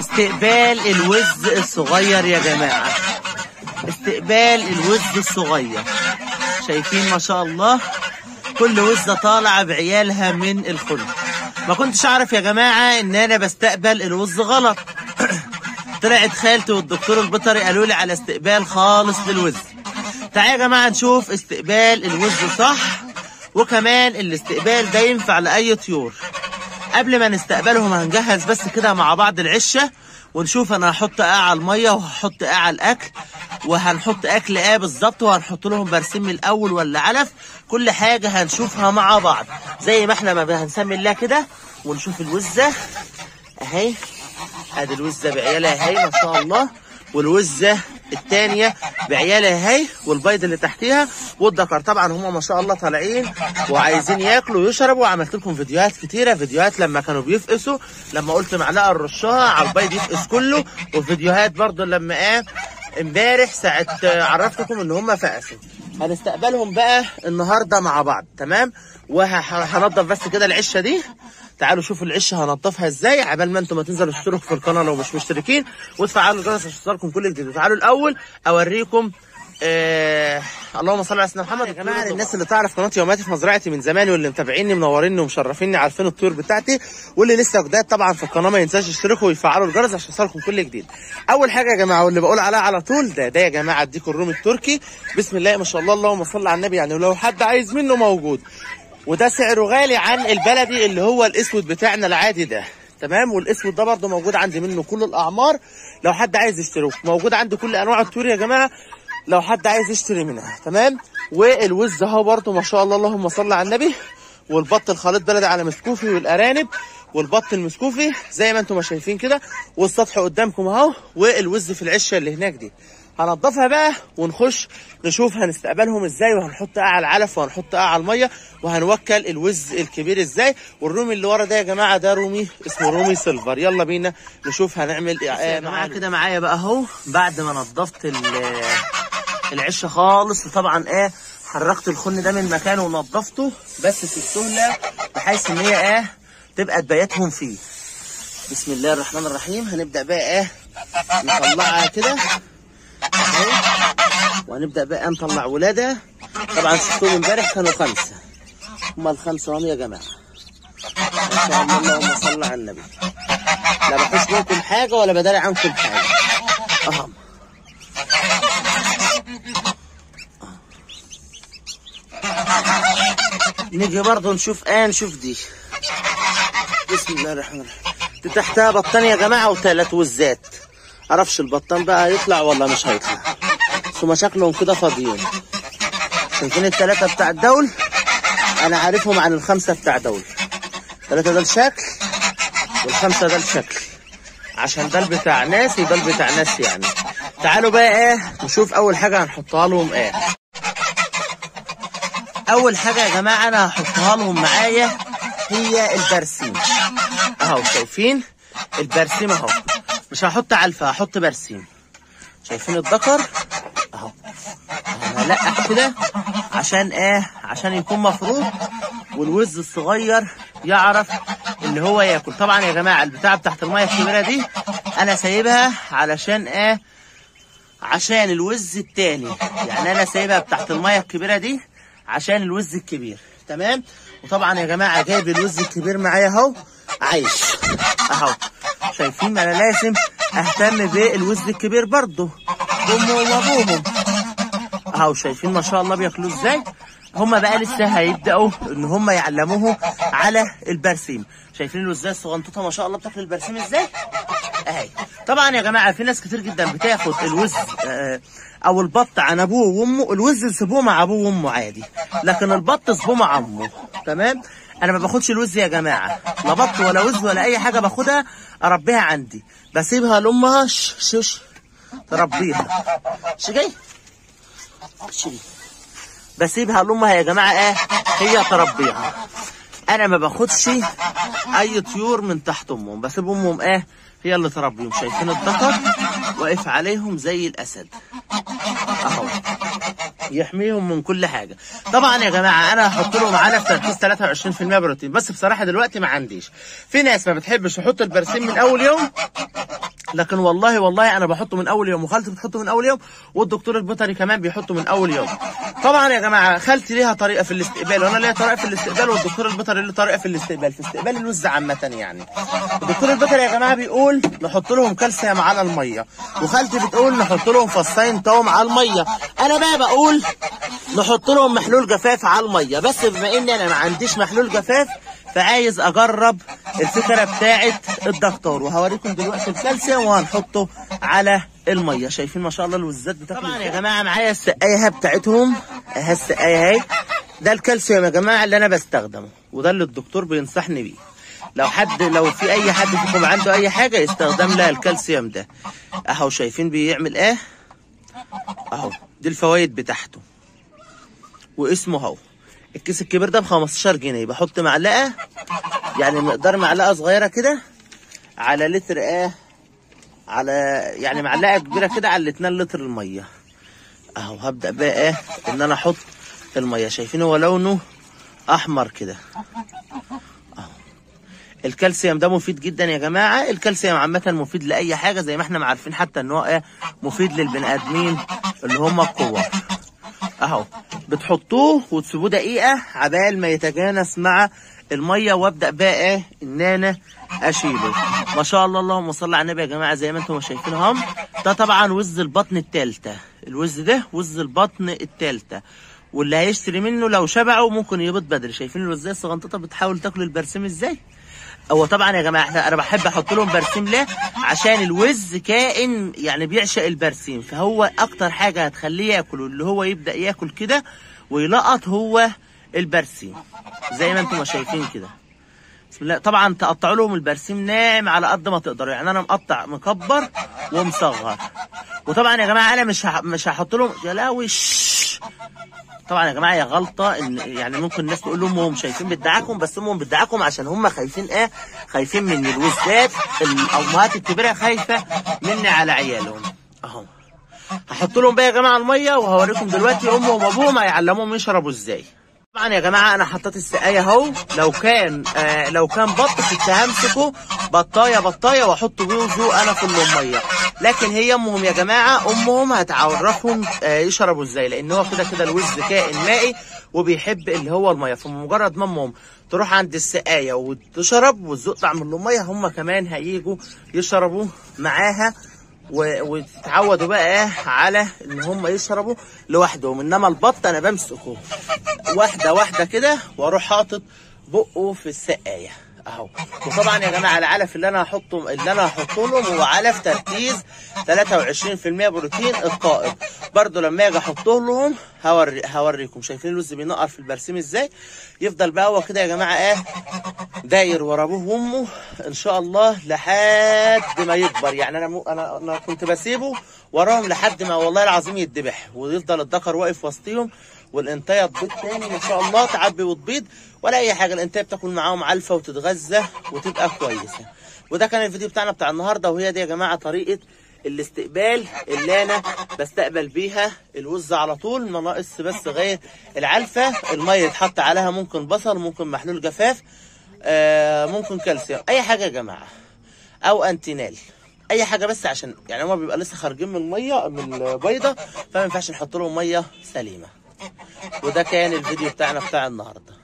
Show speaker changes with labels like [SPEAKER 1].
[SPEAKER 1] استقبال الوز الصغير يا جماعة استقبال الوز الصغير شايفين ما شاء الله كل وزة طالعة بعيالها من الخلق ما كنتش اعرف يا جماعة ان انا بستقبل الوز غلط طلعت خالتي والدكتور البيطري قالوا لي على استقبال خالص للوز تعالوا يا جماعة نشوف استقبال الوز صح وكمان الاستقبال ده ينفع لأي طيور قبل ما نستقبلهم هنجهز بس كده مع بعض العشة ونشوف انا هحط ايه على المية وهحط ايه على الاكل وهنحط اكل ايه بالظبط وهنحط لهم برسيم من الاول ولا علف كل حاجة هنشوفها مع بعض زي ما احنا ما هنسمي الله كده ونشوف الوزة اهي ادي الوزة بعيالها اهي ما شاء الله والوزة التانية بعيالها اهي والبيض اللي تحتيها والذكر طبعا هم ما شاء الله طالعين وعايزين ياكلوا ويشربوا وعملت لكم فيديوهات كتيرة فيديوهات لما كانوا بيفقسوا لما قلت معلقة الرشها على البيض يفقس كله وفيديوهات برضو لما ايه امبارح ساعة عرفتكم ان هم فقسوا هنستقبلهم بقى النهارده مع بعض تمام وهنضف بس كده العشه دي تعالوا شوفوا العشه هنضفها ازاي عبال ما انتم ما تنزلوا تشتركوا في القناه لو مش مشتركين وتفعلوا الجرس عشان يوصلكم كل جديد تعالوا الاول اوريكم آه... اللهم صل على سيدنا محمد يا جماعه الناس اللي تعرف قناه يوماتي في مزرعتي من زمان واللي متابعيني منوريني ومشرفيني عارفين الطيور بتاعتي واللي لسه جداد طبعا في القناه ما ينساش يشتركوا ويفعلوا الجرس عشان يوصلكم كل جديد اول حاجه يا جماعه واللي بقول عليها على طول ده ده يا جماعه اديكم الرومي التركي بسم الله ما شاء الله اللهم صل على النبي يعني ولو حد عايز منه موجود وده سعره غالي عن البلدي اللي هو الاسود بتاعنا العادي ده تمام والاسود ده برده موجود عندي منه كل الاعمار لو حد عايز يشتريه موجود عندي كل انواع الطيور يا جماعه لو حد عايز يشتري منها تمام والوز اهو برده ما شاء الله اللهم صل على النبي والبط الخليط بلدي على مسكوفي والارانب والبط المسكوفي زي ما انتم شايفين كده والسطح قدامكم اهو والوز في العشه اللي هناك دي هنضفها بقى ونخش نشوف هنستقبلهم ازاي وهنحط ايه على العلف وهنحط ايه على الميه وهنوكل الوز الكبير ازاي والرومي اللي ورا ده يا جماعه ده رومي اسمه رومي سيلفر يلا بينا نشوف هنعمل ايه يا جماعه كده معايا بقى اهو بعد ما نضفت العشه خالص وطبعا ايه حركت الخن ده من مكانه ونضفته بس في السهله بحيث ان هي ايه تبقى تبيتهم فيه بسم الله الرحمن الرحيم هنبدا بقى ايه نطلعها كده اهي وهنبدا بقى نطلع ولادها طبعا شفتهم امبارح كانوا خمسه هم الخمسه هم يا جماعه ما شاء الله اللهم صل على النبي لا بحوش منكم حاجه ولا بداري عنكم حاجه اهم نيجي برضه نشوف ايه نشوف دي بسم الله الرحمن الرحيم دي تحتها بطان يا جماعه وثلاث وزات معرفش البطان بقى هيطلع ولا مش هيطلع بس هما شكلهم كده فاضيين شايفين الثلاثه بتاع الدول انا عارفهم عن الخمسه بتاع دول الثلاثه ده الشكل والخمسه ده الشكل عشان ده بتاع ناس وده بتاع ناس يعني تعالوا بقى ايه نشوف اول حاجه هنحطها لهم ايه اول حاجه يا جماعه انا هحطها لهم معايا هي البرسيم اهو شايفين البرسيم اهو مش هحط علفه هحط برسيم شايفين الذكر اهو هلقح كده عشان ايه عشان يكون مفروض والوز الصغير يعرف اللي هو ياكل طبعا يا جماعه البتاع بتاعت الميه الكبيره دي انا سايبها علشان ايه عشان الوز التاني يعني انا سايبها بتاعت الميه الكبيره دي عشان الوز الكبير تمام وطبعا يا جماعه جايب الوز الكبير معايا اهو عايش اهو شايفين انا لازم اهتم بالوز الكبير برضه امه وابوهم اهو شايفين ما شاء الله بياكلوه ازاي هما بقى لسه هيبداوا ان هما يعلموه على البرسيم شايفين الوزايه الصغنطوطه ما شاء الله بتاكل البرسيم ازاي اهي طبعا يا جماعه في ناس كتير جدا بتاخد الوز آه او البط عن ابوه وامه الوز يسيبوه مع ابوه وامه عادي لكن البط يسيبوه مع امه تمام انا ما باخدش الوز يا جماعه لا بط ولا وز ولا اي حاجه باخدها اربيها عندي بسيبها لامها شش تربيها مش جاي شيلي بسيبها لامها يا جماعه ايه هي تربيها انا ما باخدش اي طيور من تحت امهم بسيب امهم ايه هي اللي تربيهم شايفين الذكر واقف عليهم زي الاسد اهو يحميهم من كل حاجه طبعا يا جماعه انا هحط لهم علف تركيز 23% بروتين بس بصراحه دلوقتي ما عنديش في ناس ما بتحبش تحط البرسيم من اول يوم لكن والله والله انا بحطه من اول يوم وخالتي بتحطه من اول يوم والدكتور البيطري كمان بيحطه من اول يوم طبعا يا جماعه خالتي ليها طريقه في الاستقبال وانا ليا طريقه في الاستقبال والدكتور البيطري له طريقه في الاستقبال في استقبال الوز عامه يعني الدكتور البيطري يا جماعه بيقول نحط لهم كالسيوم على الميه وخالتي بتقول نحط لهم فصين توم على الميه انا بقى بقول نحط لهم محلول جفاف على الميه بس بما اني انا ما عنديش محلول جفاف فعايز اجرب الفكره بتاعه الدكتور وهوريكم دلوقتي الكالسيوم وهنحطه على الميه شايفين ما شاء الله الوزات بتاكل طبعا يا جماعه معايا السقايه بتاعتهم اهي السقايه اهي ده الكالسيوم يا جماعه اللي انا بستخدمه وده اللي الدكتور بينصحني بيه لو حد لو في اي حد فيكم عنده اي حاجه يستخدم لها الكالسيوم ده اهو شايفين بيعمل ايه اهو دي الفوائد بتاعته واسمه اهو الكيس الكبير ده ب 15 جنيه بحط معلقه يعني مقدار معلقه صغيره كده على لتر ايه على يعني معلقه كبيره كده على 2 لتر الميه اهو هبدا بقى ايه ان انا احط الميه شايفين هو لونه احمر كده اهو الكالسيوم ده مفيد جدا يا جماعه الكالسيوم عامه مفيد لاي حاجه زي ما احنا ما عارفين حتى ان هو ايه مفيد للبني ادمين اللي هم الكبار اهو بتحطوه وتسيبوه دقيقه عبال ما يتجانس مع الميه وابدا بقى ايه ان انا اشيله ما شاء الله اللهم صل على النبي يا جماعه زي ما انتم شايفين اهم ده طبعا وز البطن التالتة الوز ده وز البطن التالتة واللي هيشتري منه لو شبعه ممكن يبيض بدري شايفين الوزايه الصغنططه بتحاول تاكل البرسيم ازاي هو طبعا يا جماعه احنا انا بحب احط لهم برسيم ليه عشان الوز كائن يعني بيعشق البرسيم فهو اكتر حاجه هتخليه ياكل اللي هو يبدا ياكل كده ويلقط هو البرسيم زي ما انتم ما شايفين كده بسم الله طبعا تقطعوا لهم البرسيم ناعم على قد ما تقدروا يعني انا مقطع مكبر ومصغر وطبعا يا جماعه انا مش هح- مش هحط لهم يا لهوي شش. طبعا يا جماعه هي غلطه ان يعني ممكن الناس تقول لهم هم شايفين بتدعكم بس هم بتدعكم عشان هم خايفين ايه خايفين من الوزات الامهات الكبيره خايفه مني على عيالهم اهو هحط لهم بقى يا جماعه الميه وهوريكم دلوقتي امهم وابوهم هيعلموهم يشربوا ازاي طبعا يا جماعه انا حطيت السقايه اهو لو كان آه لو كان بط كنت همسكه بطايه بطايه واحط جوزه انا في الميه لكن هي امهم يا جماعه امهم هتعرفهم آه يشربوا ازاي لان هو كده كده الوز كائن مائي وبيحب اللي هو الميه فمجرد ما امهم تروح عند السقايه وتشرب وتزق تعمل له ميه هم كمان هيجوا يشربوا معاها و- وتتعودوا بقى ايه على ان هم يشربوا لوحدهم انما البط انا بمسكه واحده واحده كده واروح حاطط بقه في السقايه اهو وطبعا يا جماعه العلف اللي انا هحطه اللي انا هحطه لهم هو علف تركيز 23% بروتين القائم برضو لما اجي احطه لهم هوري هوريكم شايفين الوز بينقر في البرسيم ازاي يفضل بقى هو كده يا جماعه ايه داير ورا ابوه وامه ان شاء الله لحد ما يكبر يعني انا مو انا انا كنت بسيبه وراهم لحد ما والله العظيم يتذبح ويفضل الذكر واقف وسطيهم والانتايه تبيض تاني ما شاء الله تعبي وتبيض ولا اي حاجه الانتايه بتاكل معاهم علفه وتتغذى وتبقى كويسه وده كان الفيديو بتاعنا بتاع النهارده وهي دي يا جماعه طريقه الاستقبال اللي انا بستقبل بيها الوز على طول ما ناقص بس غير العلفه الميه يتحط عليها ممكن بصل ممكن محلول جفاف آه ممكن كالسيوم اي حاجه يا جماعه او انتينال اي حاجه بس عشان يعني هما بيبقى لسه خارجين من الميه من البيضه فما ينفعش نحط لهم ميه سليمه وده كان الفيديو بتاعنا بتاع النهارده